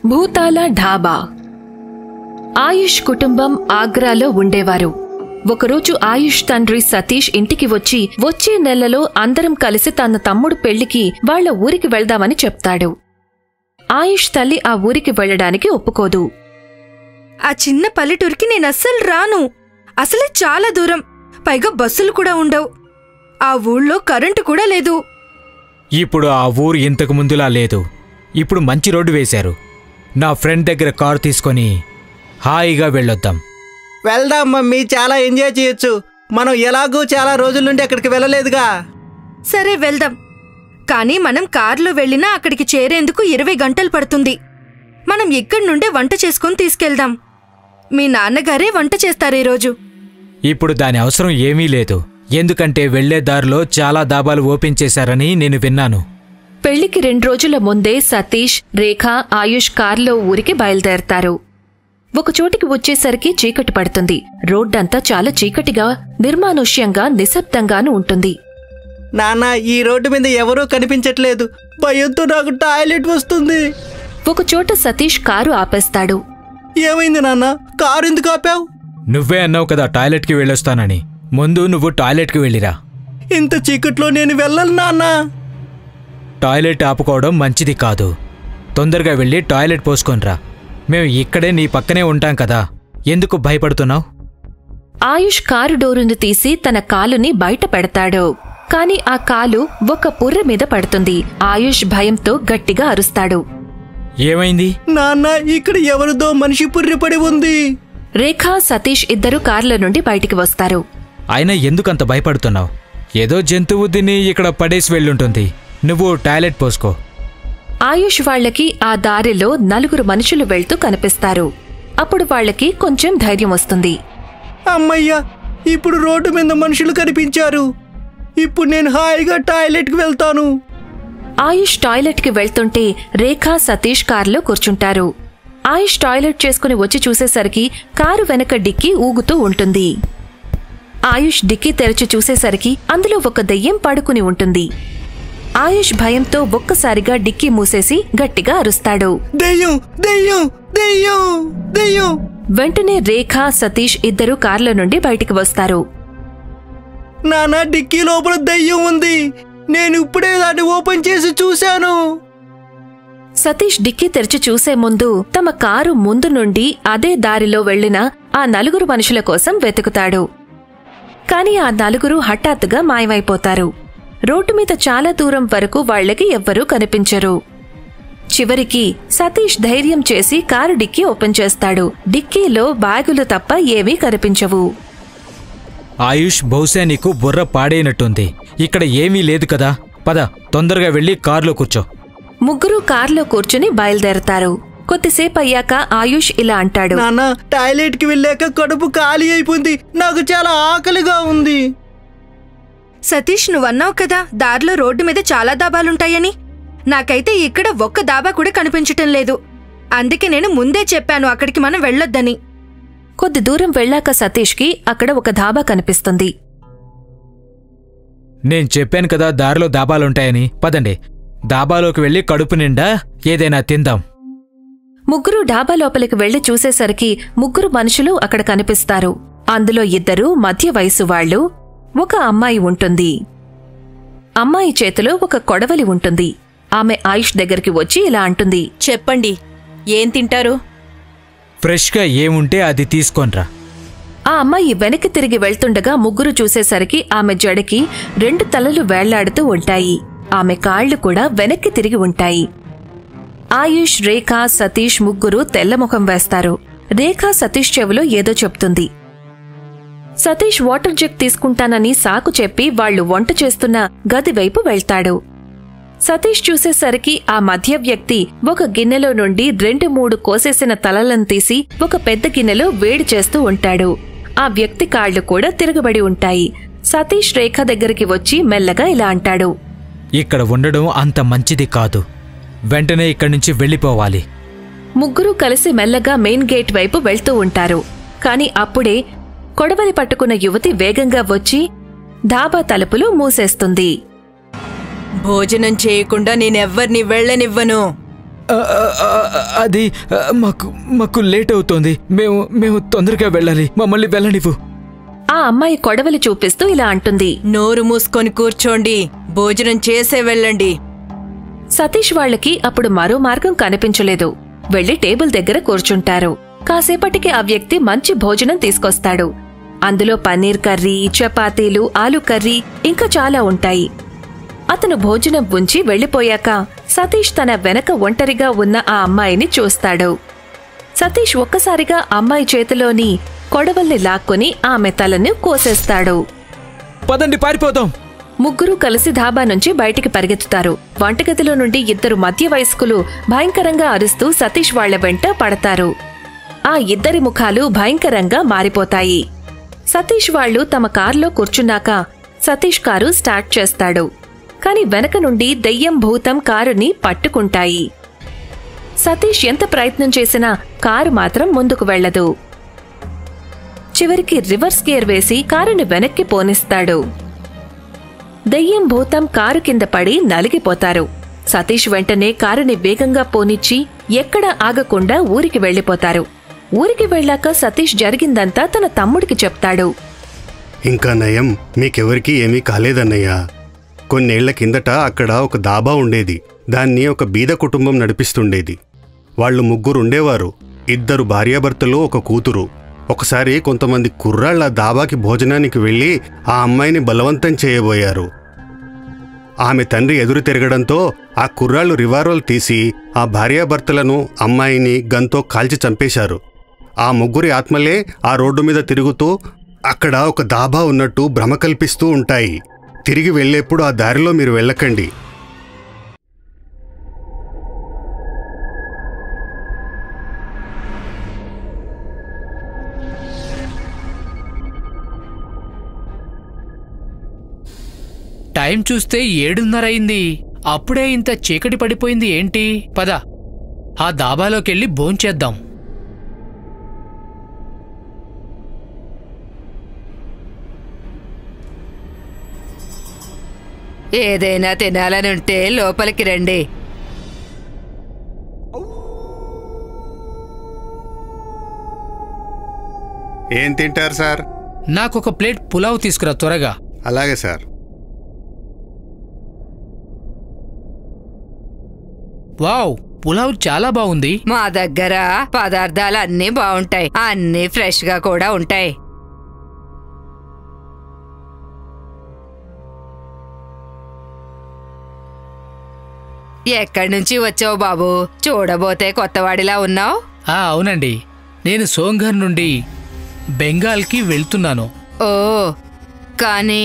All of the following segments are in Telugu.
భూతాల ఢాబా ఆయుష్ కుటుంబం ఆగ్రాలో ఉండేవారు ఒకరోజు ఆయుష్ తండ్రి సతీష్ ఇంటికి వచ్చి వచ్చే నెలలో అందరం కలిసి తన తమ్ముడు పెళ్లికి వాళ్ళ ఊరికి వెళ్దామని చెప్తాడు ఆయుష్ తల్లి ఆ ఊరికి వెళ్ళడానికి ఒప్పుకోదు ఆ చిన్న పల్లెటూరికి నేను అస్సలు రాను అసలే చాలా దూరం పైగా బస్సులు కూడా ఉండవు ఆ ఊళ్ళో కరెంటు కూడా లేదు ఇప్పుడు ఆ ఊరు ఇంతకు ముందులా లేదు ఇప్పుడు మంచి రోడ్డు వేశారు నా ఫ్రెండ్ దగ్గర కారు తీసుకొని హాయిగా వెళ్ళొద్దాం వెళ్దాం మమ్మీ చాలా ఎంజాయ్ చేయొచ్చు మనం ఎలాగూ చాలా రోజుల నుండి అక్కడికి వెళ్ళలేదుగా సరే వెళ్దాం కానీ మనం కారులో వెళ్ళినా అక్కడికి చేరేందుకు ఇరవై గంటలు పడుతుంది మనం ఇక్కడి నుండే వంట చేసుకుని తీసుకెళ్దాం మీ నాన్నగారే వంట చేస్తారు ఈరోజు ఇప్పుడు దాని అవసరం ఏమీ లేదు ఎందుకంటే వెళ్లే దారిలో చాలా దాబాలు ఓపెన్ చేశారని నేను విన్నాను పెళ్లికి రెండు రోజుల ముందే సతీష్ రేఖ ఆయుష్ కార్లో ఊరికి బయలుదేరతారు ఒక చోటికి వచ్చేసరికి చీకటి పడుతుంది రోడ్డంతా చాలా చీకటిగా నిర్మానుష్యంగా నిశ్శబ్దంగాను ఉంటుంది నాన్న ఈ రోడ్డు మీద ఎవరూ కనిపించట్లేదు భయంతో నాకు టాయిలెట్ వస్తుంది ఒక చోట సతీష్ కారు ఆపేస్తాడు ఏమైంది నాన్న కారు ఎందుకు ఆపావు నువ్వే అన్నావు కదా టాయిలెట్కి వెళ్ళొస్తానని ముందు నువ్వు టాయిలెట్కి వెళ్ళిరా ఇంత చీకట్లో నేను వెళ్ళను నాన్న టాయిలెట్ ఆపుకోవడం మంచిది కాదు తొందరగా వెళ్ళి టాయిలెట్ పోసుకొనిరా మేము ఇక్కడే నీ పక్కనే ఉంటాం కదా ఎందుకు భయపడుతున్నావు ఆయుష్ కారు డోరును తీసి తన కాలుని బయట పెడతాడు కాని ఆ కాలు ఒక పుర్రె మీద పడుతుంది ఆయుష్ భయంతో గట్టిగా అరుస్తాడు ఏమైంది నాన్న ఇక్కడ ఎవరిదో మనిషి పుర్రిపడి ఉంది రేఖ సతీష్ ఇద్దరు కార్ల నుండి బయటికి వస్తారు అయినా ఎందుకంత భయపడుతున్నావు ఏదో జంతువు దీన్ని ఇక్కడ పడేసి వెళ్ళుంటుంది నువ్వు టాయిలెట్ పోసుకో ఆయుష్ వాళ్ళకి ఆ దారిలో నలుగురు మనుషులు వెళ్తూ కనిపిస్తారు అప్పుడు వాళ్ళకి కొంచెం ధైర్యం వస్తుంది అమ్మయ్యా ఇప్పుడు రోడ్డు మీద మనుషులు కనిపించారు ఇప్పుడు నేను హాయిగా టాయిలెట్కి వెళ్తాను ఆయుష్ టాయిలెట్కి వెళ్తుంటే రేఖ సతీష్ కారులో కూర్చుంటారు ఆయుష్ టాయిలెట్ చేసుకుని వచ్చి చూసేసరికి కారు వెనక డిక్కీ ఊగుతూ ఉంటుంది ఆయుష్ డిక్కీ తెరిచి చూసేసరికి అందులో ఒక దెయ్యం పడుకుని ఉంటుంది ఆయుష్ భయంతో ఒక్కసారిగా డిక్కీ మూసేసి గట్టిగా అరుస్తాడు దెయ్యం దెయ్యం దెయ్యం దెయ్యం వెంటనే రేఖ సతీష్ ఇద్దరూ కార్ల నుండి బయటికి వస్తారు నాన్న డిక్కీ లోపల దెయ్యం ఉంది నేను ఇప్పుడే దాన్ని ఓపెన్ చేసి చూశాను సతీష్ డిక్కీ తెరిచి చూసే ముందు తమ కారు ముందు నుండి అదే దారిలో వెళ్లిన ఆ నలుగురు మనుషుల కోసం వెతుకుతాడు కాని ఆ నలుగురు హఠాత్తుగా మాయమైపోతారు రోడ్డు మీద చాలా దూరం వరకు వాళ్ళకి ఎవ్వరూ కనిపించరు చివరికి సతీష్ ధైర్యం చేసి కారు డిక్కీ ఓపెన్ చేస్తాడు డిక్కీలో బ్యాగులు తప్ప ఏవీ కనిపించవు ఆయుష్ బహుశా నీకు బుర్ర పాడైనట్టుంది ఇక్కడ ఏమీ లేదు కదా పద తొందరగా వెళ్ళి కారులో కూర్చో ముగ్గురు కార్లో కూర్చుని బయలుదేరతారు కొద్దిసేపు అయ్యాక ఆయుష్ ఇలా అంటాడు నాన్న టాయిలెట్కి వెళ్ళాక కడుపు ఖాళీ అయిపోయింది నాకు చాలా ఆకలిగా ఉంది సతీష్ నువ్వన్నావు కదా దారిలో రోడ్డు మీద చాలా దాబాలుంటాయని నాకైతే ఇక్కడ ఒక్క దాబా కూడా కనిపించటం లేదు అందుకే నేను ముందే చెప్పాను అక్కడికి మనం వెళ్ళొద్దని కొద్ది దూరం వెళ్ళాక సతీష్కి అక్కడ ఒక ధాబా కనిపిస్తుంది నేను చెప్పాను కదా దారిలో దాబాలుంటాయని పదండి దాబాలోకి వెళ్ళి కడుపు నిండా ఏదైనా తిందాం ముగ్గురు డాబా లోపలికి వెళ్లి చూసేసరికి ముగ్గురు మనుషులు అక్కడ కనిపిస్తారు అందులో ఇద్దరు మధ్య వయసు వాళ్ళు ఒక అమ్మాయి ఉంటుంది అమ్మాయి చేతిలో ఒక కొడవలి ఉంటుంది ఆమె ఆయుష్ దగ్గరికి వచ్చి ఇలా అంటుంది చెప్పండి ఏం తింటారు ఫ్రెష్గా ఏముంటే అది తీసుకొనిరా ఆ అమ్మాయి వెనక్కి తిరిగి వెళ్తుండగా ముగ్గురు చూసేసరికి ఆమె జడకి రెండు తలలు వేళ్లాడుతూ ఉంటాయి ఆమె కాళ్లు కూడా వెనక్కి తిరిగి ఉంటాయి ఆయుష్ రేఖ సతీష్ ముగ్గురు తెల్లముఖం వేస్తారు రేఖ సతీష్ చెవిలో ఏదో చెప్తుంది సతీష్ వాటర్ జగ్ తీసుకుంటానని సాకు చెప్పి వాళ్ళు వంట చేస్తున్న గది వైపు వెళ్తాడు సతీష్ చూసేసరికి ఆ మధ్య వ్యక్తి ఒక గిన్నెలో నుండి రెండు మూడు కోసేసిన తలలను తీసి ఒక పెద్ద గిన్నెలో వేడి చేస్తూ ఉంటాడు ఆ వ్యక్తి కాళ్లు కూడా తిరగబడి ఉంటాయి సతీష్ రేఖ దగ్గరికి వచ్చి మెల్లగా ఇలా అంటాడు ఇక్కడ ఉండడం అంత మంచిది కాదు వెంటనే ఇక్కడి నుంచి వెళ్ళిపోవాలి ముగ్గురు కలిసి మెల్లగా మెయిన్ గేట్ వైపు వెళ్తూ ఉంటారు కాని అప్పుడే కొడవలి పట్టుకున్న యువతి వేగంగా వచ్చి ధాబా తలుపులు మూసేస్తుంది భోజనం చేయకుండా నేనెవ్వర్ని వెళ్ళనివ్వను ఆ, ఆ, ఆ, అది ఆ, మాకు మాకు లేట్ అవుతోంది మేము మేము తొందరగా వెళ్ళాలి మమ్మల్ని వెళ్ళనివ్వు ఆ అమ్మాయి కొడవలి చూపిస్తూ ఇలా అంటుంది నోరు మూసుకొని కూర్చోండి భోజనం చేసే వెళ్ళండి సతీష్ వాళ్ళకి అప్పుడు మరో మార్గం కనిపించలేదు వెళ్లి టేబుల్ దగ్గర కూర్చుంటారు కాసేపటికి ఆ వ్యక్తి మంచి భోజనం తీసుకొస్తాడు అందులో పన్నీర్ కర్రీ చపాతీలు ఆలు కర్రీ ఇంకా చాలా ఉంటాయి అతను భోజనం ఉంచి వెళ్లిపోయాక సతీష్ తన వెనక ఒంటరిగా ఉన్న ఆ అమ్మాయిని చూస్తాడు సతీష్ ఒక్కసారిగా అమ్మాయి చేతిలోని కొడవల్ని లాక్కొని ఆమె తలను కోసేస్తాడు పదండి పారిపోదాం ముగ్గురు కలిసి ధాబా నుంచి బయటికి పరిగెత్తుతారు వంటగదిలో నుండి ఇద్దరు మధ్య వయస్కులు భయంకరంగా అరుస్తూ సతీష్ వాళ్ల వెంట పడతారు ఆ ఇద్దరి ముఖాలు భయంకరంగా మారిపోతాయి సతీష్ వాళ్ళు తమ కారులో కూర్చున్నాక సతీష్ కారు స్టార్ట్ చేస్తాడు కాని వెనక నుండి దెయ్యం భూతం కారుని పట్టుకుంటాయి సతీష్ ఎంత ప్రయత్నం చేసినా కారు మాత్రం ముందుకు వెళ్ళదు చివరికి రివర్స్ గేర్ వేసి కారుని వెనక్కి పోనిస్తాడు దెయ్యం భూతం కారు కింద పడి నలిగిపోతారు సతీష్ వెంటనే కారుని వేగంగా పోనిచ్చి ఎక్కడా ఆగకుండా ఊరికి వెళ్ళిపోతారు ఊరికి వెళ్ళాక సతీష్ జరిగిందంతా తన తమ్ముడికి చెప్తాడు ఇంకా నయం మీకెవరికీ ఏమీ కాలేదన్నయ్యా కొన్నేళ్ల కిందట అక్కడ ఒక దాబా ఉండేది దాన్ని ఒక బీద కుటుంబం నడిపిస్తుండేది వాళ్ళు ముగ్గురు ఉండేవారు ఇద్దరు భార్యాభర్తలు ఒక కూతురు ఒకసారి కొంతమంది కుర్రాళ్ళ దాబాకి భోజనానికి వెళ్ళి ఆ అమ్మాయిని బలవంతం చేయబోయారు ఆమె తండ్రి ఎదురు తిరగడంతో ఆ కుర్రాళ్ళు రివాల్వర్ తీసి ఆ భార్యాభర్తలను అమ్మాయిని గన్తో కాల్చి చంపేశారు ఆ ముగ్గురి ఆత్మలే ఆ రోడ్డు మీద తిరుగుతూ అక్కడ ఒక దాబా ఉన్నట్టు భ్రమ కల్పిస్తూ ఉంటాయి తిరిగి వెళ్ళేప్పుడు ఆ దారిలో మీరు వెళ్ళకండి టైం చూస్తే ఏడున్నర అయింది అప్పుడే ఇంత చీకటి పడిపోయింది ఏంటి పద ఆ దాబాలోకెళ్ళి భోంచేద్దాం ఏదైనా తినాలనుంటే లోపలికి రండి ఏం తింటారు సార్ నాకొక ప్లేట్ పులావ్ తీసుకురా త్వరగా అలాగే సార్ వావ్ పులావ్ చాలా బాగుంది మా దగ్గర పదార్థాలు అన్నీ బాగుంటాయి అన్నీ ఫ్రెష్ గా కూడా ఉంటాయి ఎక్కడి నుంచి వచ్చావు బాబు చూడబోతే కొత్తవాడిలా ఉన్నావు ఆ అవునండి నేను సోంఘర్ నుండి బెంగాల్కి వెళ్తున్నాను ఓ కానీ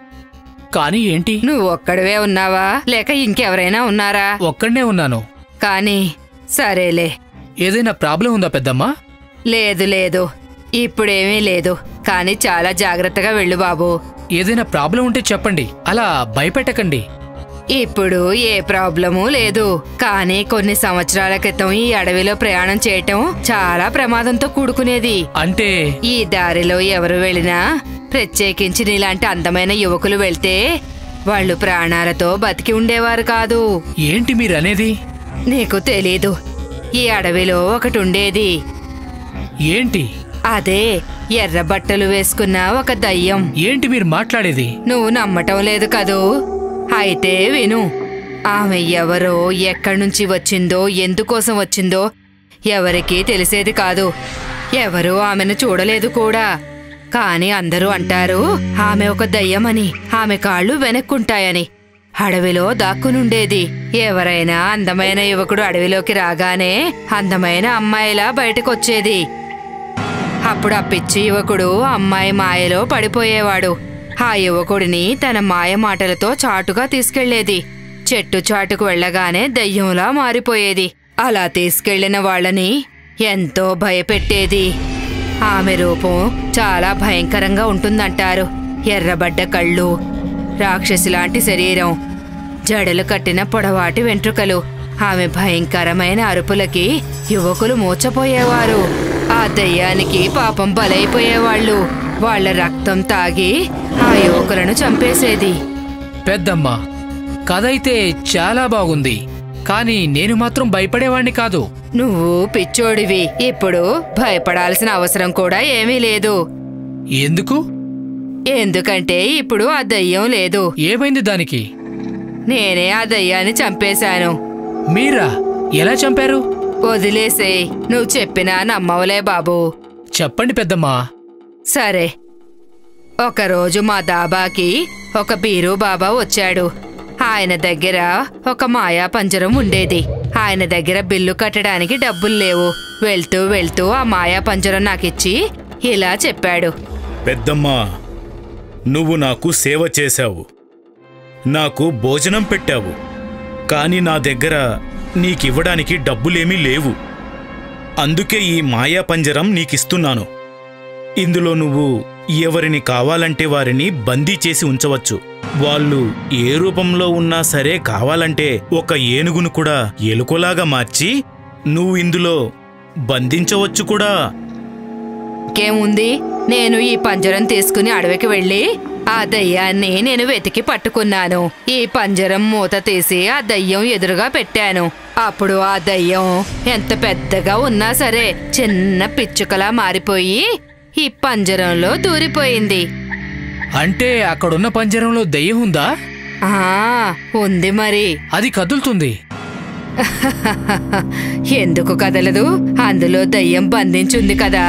కానీ ఏంటి నువ్వు ఒక్కడివే ఉన్నావా లేక ఇంకెవరైనా ఉన్నారా ఒక్కడనే ఉన్నాను కానీ సరేలే ఏదైనా ప్రాబ్లం ఉందా పెద్దమ్మా లేదు లేదు ఇప్పుడేమీ లేదు కానీ చాలా జాగ్రత్తగా వెళ్ళు బాబు ఏదైనా ప్రాబ్లం ఉంటే చెప్పండి అలా భయపెట్టకండి ఇప్పుడు ఏ ప్రాబ్లము లేదు కానీ కొన్ని సంవత్సరాల క్రితం ఈ అడవిలో ప్రయాణం చేయటం చాలా ప్రమాదంతో కూడుకునేది అంటే ఈ దారిలో ఎవరు వెళ్ళినా ప్రత్యేకించి నీలాంటి అందమైన యువకులు వెళ్తే వాళ్ళు ప్రాణాలతో బతికి ఉండేవారు కాదు ఏంటి మీరనేది నీకు తెలీదు ఈ అడవిలో ఒకటి ఉండేది ఏంటి అదే ఎర్ర బట్టలు వేసుకున్న ఒక దయ్యం ఏంటి మీరు మాట్లాడేది నువ్వు నమ్మటం లేదు కదూ అయితే విను ఆమె ఎవరో ఎక్కడి నుంచి వచ్చిందో ఎందుకోసం వచ్చిందో ఎవరికీ తెలిసేది కాదు ఎవరూ ఆమెను చూడలేదు కూడా కాని అందరూ అంటారు ఆమె ఒక దయ్యమని ఆమె కాళ్ళు వెనక్కుంటాయని అడవిలో దాక్కునుండేది ఎవరైనా అందమైన యువకుడు అడవిలోకి రాగానే అందమైన అమ్మాయిలా బయటకొచ్చేది అప్పుడు ఆ పిచ్చి యువకుడు అమ్మాయి మాయలో పడిపోయేవాడు ఆ యువకుడిని తన మాయ మాటలతో చాటుగా తీసుకెళ్లేది చెట్టు చాటుకు వెళ్ళగానే దయ్యంలా మారిపోయేది అలా తీసుకెళ్లిన వాళ్ళని ఎంతో భయపెట్టేది ఆమె రూపం చాలా భయంకరంగా ఉంటుందంటారు ఎర్రబడ్డ కళ్ళు రాక్షసిలాంటి శరీరం జడలు కట్టిన పొడవాటి వెంట్రుకలు ఆమె భయంకరమైన అరుపులకి యువకులు మూర్చపోయేవారు ఆ దయ్యానికి పాపం బలైపోయేవాళ్ళు వాళ్ళ రక్తం తాగి ఆ యువకులను చంపేసేది పెద్దమ్మ కథ అయితే చాలా బాగుంది కానీ నేను మాత్రం భయపడేవాణ్ణి కాదు నువ్వు పిచ్చోడివి ఇప్పుడు భయపడాల్సిన అవసరం కూడా ఏమీ లేదు ఎందుకు ఎందుకంటే ఇప్పుడు ఆ దయ్యం లేదు ఏమైంది దానికి నేనే ఆ దయ్యాన్ని చంపేశాను మీరా ఎలా చంపారు వదిలేసేయ్ నువ్వు చెప్పినా నమ్మవులే బాబు చెప్పండి పెద్దమ్మా సరే ఒకరోజు మా దాబాకి ఒక బీరు బాబా వచ్చాడు ఆయన దగ్గర ఒక మాయా పంజరం ఉండేది ఆయన దగ్గర బిల్లు కట్టడానికి డబ్బులు లేవు వెళ్తూ వెళ్తూ ఆ మాయా పంజరం నాకిచ్చి ఇలా చెప్పాడు పెద్దమ్మా నువ్వు నాకు సేవ చేశావు నాకు భోజనం పెట్టావు కానీ నా దగ్గర నీకివ్వడానికి డబ్బులేమీ లేవు అందుకే ఈ మాయా పంజరం నీకిస్తున్నాను ఇందులో నువ్వు ఎవరిని కావాలంటే వారిని బందీ చేసి ఉంచవచ్చు వాళ్ళు ఏ రూపంలో ఉన్నా సరే కావాలంటే ఒక ఏనుగును కూడా ఎలుకలాగా మార్చి నువ్వు ఇందులో బంధించవచ్చు కూడా ఇంకేముంది నేను ఈ పంజరం తీసుకుని అడవికి వెళ్ళి ఆ దయ్యాన్ని నేను వెతికి పట్టుకున్నాను ఈ పంజరం మూత తీసి ఆ దయ్యం ఎదురుగా పెట్టాను అప్పుడు ఆ దయ్యం ఎంత పెద్దగా ఉన్నా సరే చిన్న పిచ్చుకలా మారిపోయి ఈ పంజరంలో దూరిపోయింది అంటే అక్కడున్న పంజరంలో దెయ్యం ఉందా ఆ ఉంది మరి అది కదులుతుంది ఎందుకు కదలదు అందులో దయ్యం బంధించుంది కదా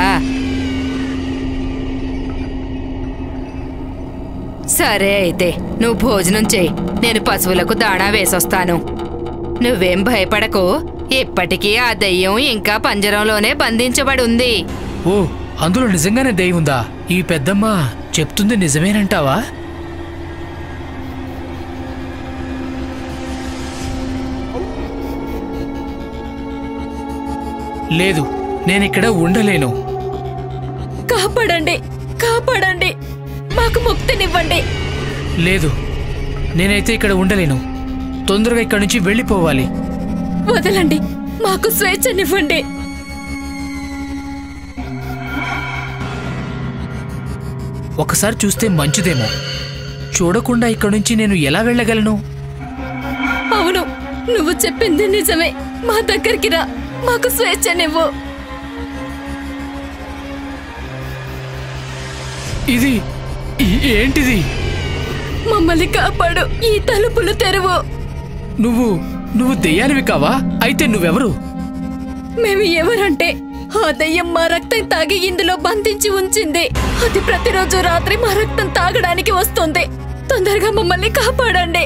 సరే అయితే నువ్వు భోజనం చెయ్యి నేను పశువులకు దాణా వేసొస్తాను నువ్వేం భయపడకు ఇప్పటికీ ఆ దయ్యం ఇంకా పంజరంలోనే బంధించబడి ఉంది ఓ అందులో నిజంగానే దెయ్యం ఉందా ఈ పెద్దమ్మ చెప్తుంది నిజమేనంటావా లేదు నేనిక్కడ ఉండలేను కాపాడండి కాపాడండి మాకు ముక్తినివ్వండి లేదు నేనైతే ఇక్కడ ఉండలేను తొందరగా ఇక్కడి నుంచి వెళ్ళిపోవాలి వదలండి మాకు స్వేచ్ఛనివ్వండి ఒకసారి చూస్తే మంచిదేమో చూడకుండా ఇక్కడి నుంచి నేను ఎలా వెళ్ళగలను అవును నువ్వు చెప్పింది నిజమే మా దగ్గరికి రా మాకు స్వేచ్ఛనివ్వు ఇది ఈ- ఏంటిది మమ్మల్ని కాపాడు ఈ తలుపులు తెరువు నువ్వు నువ్వు దెయ్యానివి కావా అయితే నువ్వెవరు మేము ఎవరంటే ఆ దయ్యం మా రక్తం తాగి ఇందులో బంధించి ఉంచింది అది ప్రతిరోజు రాత్రి మా రక్తం తాగడానికి వస్తుంది తొందరగా మమ్మల్ని కాపాడండి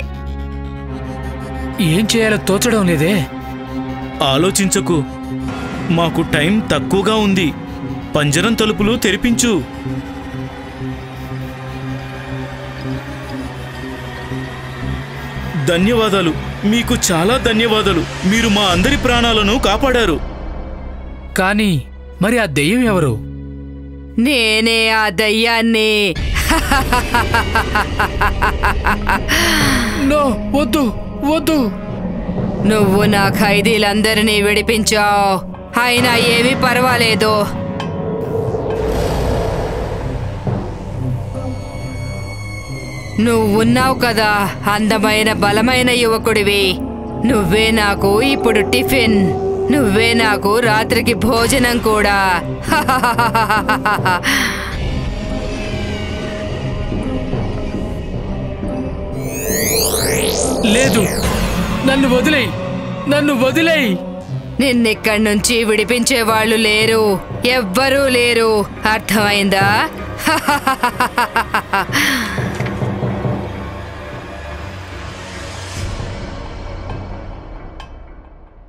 ఏం చేయాలో తోచడం లేదే ఆలోచించకు మాకు టైం తక్కువగా ఉంది పంజరం తలుపులు తెరిపించు ధన్యవాదాలు మీకు చాలా ధన్యవాదాలు మీరు మా అందరి ప్రాణాలను కాపాడారు కానీ మరి ఆ దెయ్యం ఎవరు నేనే ఆ దయ్యాన్ని నో వద్దు వద్దు నువ్వు నా ఖైదీలందరినీ విడిపించావు అయినా ఏమీ పర్వాలేదు నువ్వున్నావు కదా అందమైన బలమైన యువకుడివి నువ్వే నాకు ఇప్పుడు టిఫిన్ నువ్వే నాకు రాత్రికి భోజనం కూడా లేదు నన్ను వదిలేయ్ నన్ను వదిలేయ్ నిన్నెక్కడి నుంచి విడిపించే వాళ్ళు లేరు ఎవ్వరూ లేరు అర్థమైందా